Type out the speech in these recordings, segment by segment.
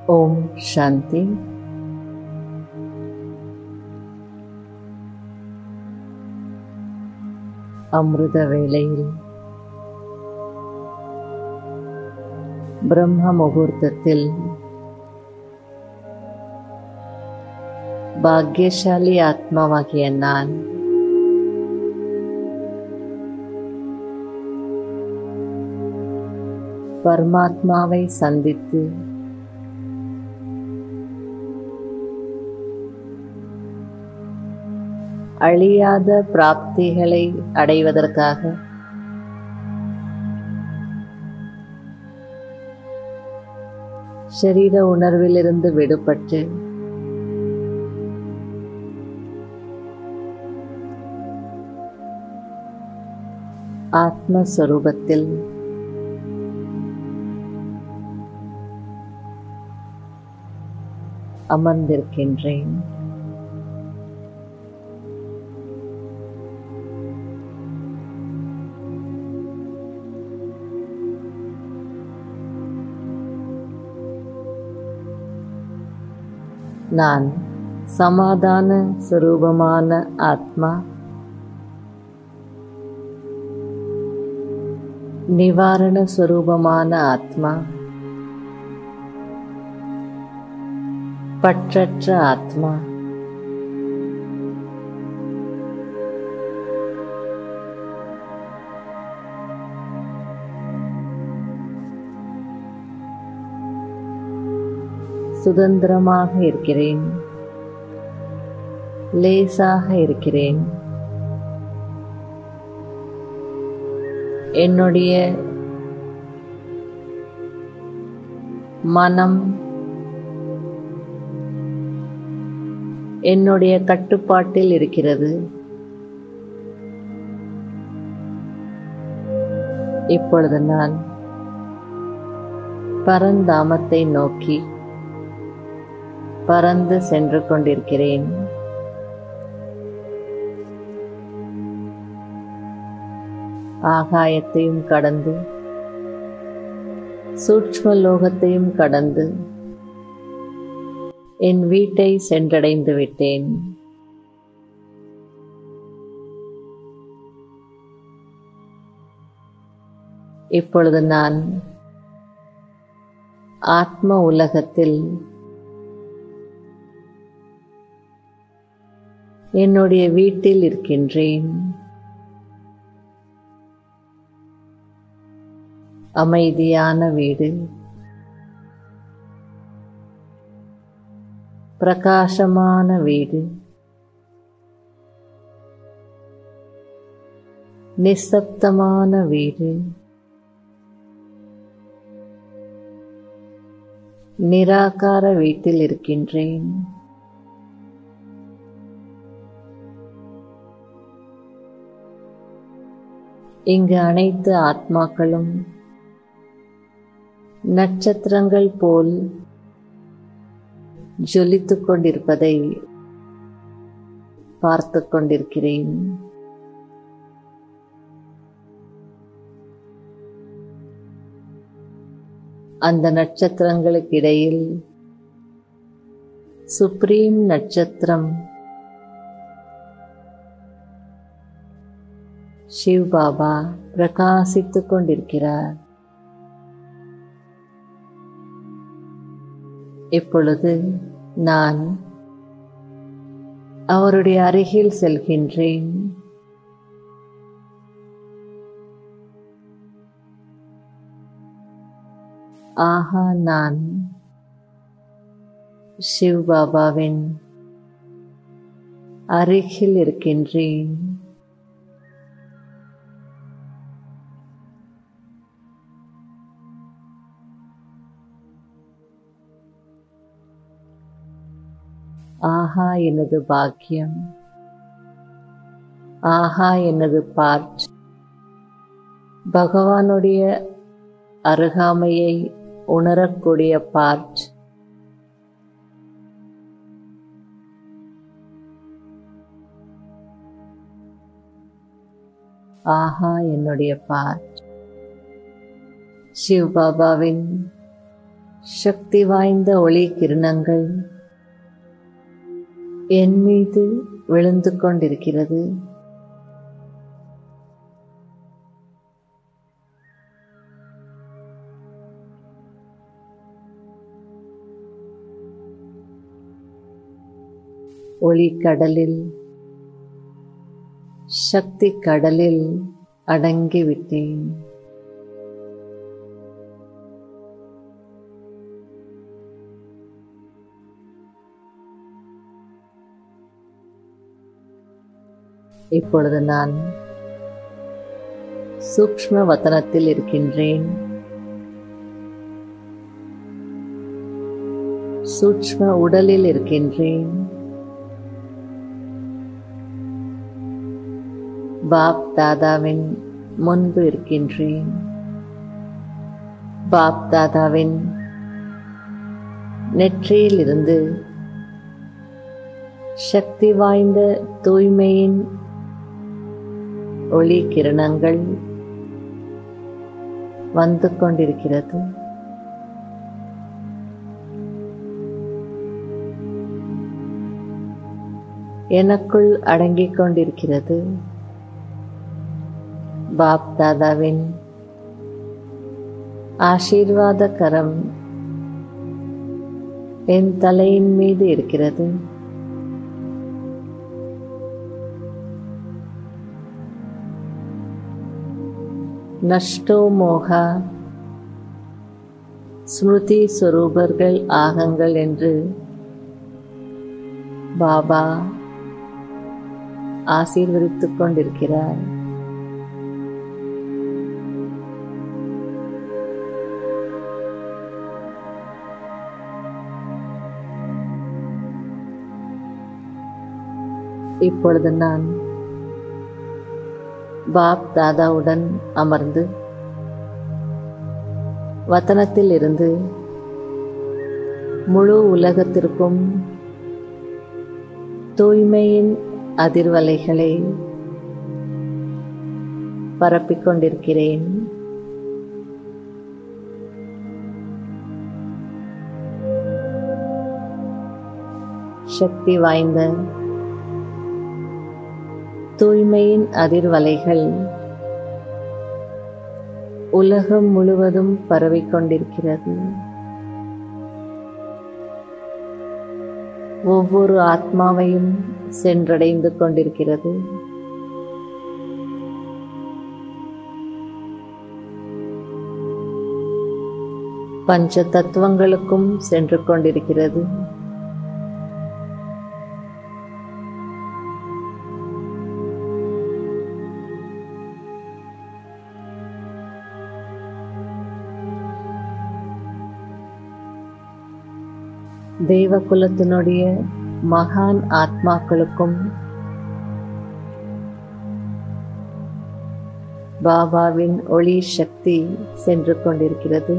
ஓம் சாந்தி அமிர்த வேளையில் பிரம்ம முகூர்த்தத்தில் பாக்யசாலி ஆத்மாவாகிய நான் பரமாத்மாவை சந்தித்து அழியாத பிராப்திகளை அடைவதற்காக ஷரீர உணர்விலிருந்து விடுபட்டு ஆத்மஸ்வரூபத்தில் அமர்ந்திருக்கின்றேன் நான் சமாதான சுரூபமான ஆத்மா நிவாரண சுரூபமான ஆத்மா பற்றற்ற ஆத்மா சுதந்திரமாக இருக்கிறேன் லேசாக இருக்கிறேன் என்னுடைய மனம் என்னுடைய கட்டுப்பாட்டில் இருக்கிறது இப்பொழுது நான் பரந்தாமத்தை நோக்கி பறந்து சென்று கொண்டிருக்கிறேன் ஆகாயத்தையும் கடந்து சூட்ச்ம லோகத்தையும் கடந்து என் வீட்டை சென்றடைந்து விட்டேன் இப்பொழுது நான் ஆத்ம உலகத்தில் என்னுடைய வீட்டில் இருக்கின்றேன் அமைதியான வீடு பிரகாசமான வீடு நிசப்தமான வீடு நிராகார வீட்டில் இருக்கின்றேன் இங்கு அனைத்து ஆத்மாக்களும் நட்சத்திரங்கள் போல் ஜொலித்துக் கொண்டிருப்பதை பார்த்து கொண்டிருக்கிறேன் அந்த நட்சத்திரங்களுக்கு இடையில் சுப்ரீம் நட்சத்திரம் சிவ் பாபா பிரகாசித்துக் கொண்டிருக்கிறார் இப்பொழுது நான் அவருடைய அருகில் செல்கின்றேன் ஆஹா நான் சிவ் பாபாவின் அருகில் இருக்கின்றேன் ஆஹா எனது பாக்கியம் ஆஹா எனது பார்ட் பகவானுடைய அருகாமையை உணரக்கூடிய பார்ட் ஆஹா என்னுடைய பார்ட் சிவ் பாபாவின் சக்தி வாய்ந்த ஒளி கிரணங்கள் என் மீது விழுந்து கொண்டிருக்கிறது ஒளி கடலில் சக்தி கடலில் அடங்கி விட்டேன் இப்பொழுது நான் சூக்ஷ்ம வத்தனத்தில் இருக்கின்றேன் சூக்ஷ்ம உடலில் இருக்கின்றேன் பாப் தாதாவின் முன்பு இருக்கின்றேன் பாப் தாதாவின் நெற்றியில் இருந்து சக்தி வாய்ந்த தூய்மையின் ஒளி கிரணங்கள் வந்து கொண்டிருக்கிறது எனக்குள் அடங்கிக் கொண்டிருக்கிறது பாப் தாதாவின் ஆசீர்வாத கரம் என் தலையின் மீது இருக்கிறது நஷ்டோ மோகா ஸ்மிருதி சொரூபர்கள் ஆகங்கள் என்று பாபா ஆசீர்வதித்துக் கொண்டிருக்கிறார் இப்பொழுது நான் பாப் தாதாவுடன் அமர்ந்து வத்தனத்தில் இருந்து முழு உலகத்திற்கும் தூய்மையின் அதிர்வலைகளை பரப்பிக் கொண்டிருக்கிறேன் சக்தி வாய்ந்த தூய்மையின் அதிர்வலைகள் உலகம் முழுவதும் பரவிக் கொண்டிருக்கிறது ஒவ்வொரு ஆத்மாவையும் சென்றடைந்து கொண்டிருக்கிறது பஞ்ச தத்துவங்களுக்கும் சென்று கொண்டிருக்கிறது தெய்வ குலத்தினுடைய மகான் ஆத்மாக்களுக்கும் பாபாவின் ஒளி சக்தி சென்று கொண்டிருக்கிறது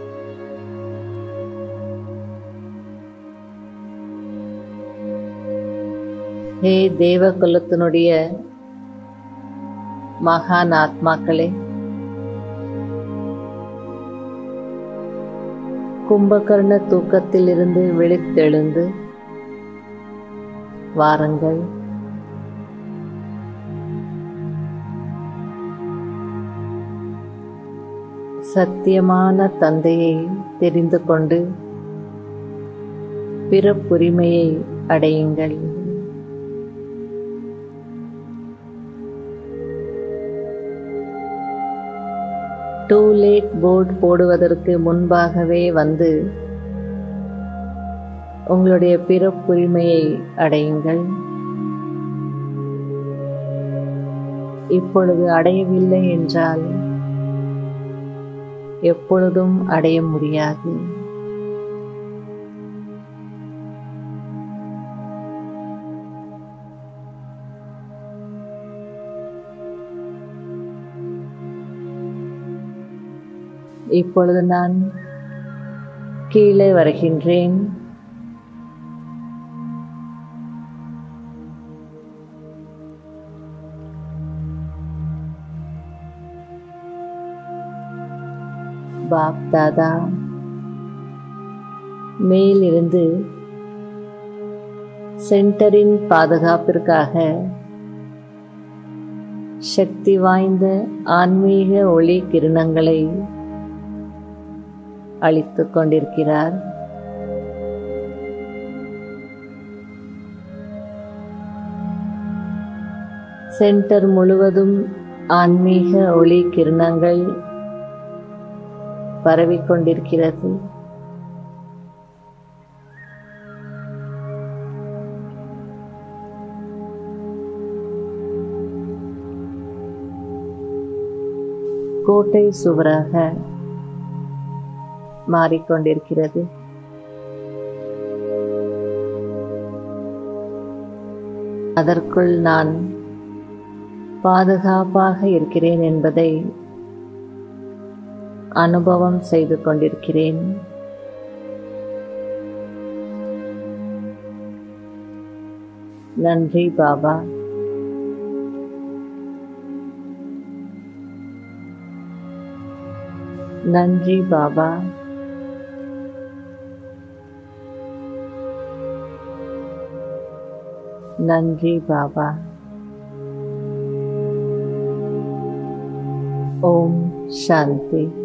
ஹே தேவ குலத்தினுடைய மகான் ஆத்மாக்களே கும்பகர்ண தூக்கத்திலிருந்து விழித்தெழுந்து வாருங்கள் சத்தியமான தந்தையை தெரிந்து கொண்டு பிறப்புரிமையை அடையுங்கள் டூ லேட் போர்டு போடுவதற்கு முன்பாகவே வந்து உங்களுடைய பிறப்புரிமையை அடையுங்கள் இப்பொழுது அடையவில்லை என்றால் எப்பொழுதும் அடைய முடியாது இப்பொழுது நான் கீழே வருகின்றேன் பாப் தாதா மேலிருந்து சென்டரின் பாதுகாப்பிற்காக சக்தி வாய்ந்த ஆன்மீக ஒளி கிரணங்களை அளித்துக் கொண்டிருக்கிறார் சென்டர் முழுவதும் ஆன்மீக ஒளி கிரணங்கள் பரவிக்கொண்டிருக்கிறது கோட்டை சுவராக மாறிக்கொண்டிருக்கிறது அதற்குள் நான் பாதுகாப்பாக இருக்கிறேன் என்பதை அனுபவம் செய்து கொண்டிருக்கிறேன் நன்றி பாபா நன்றி பாபா நன்றி பாபா ஓம் சாந்தி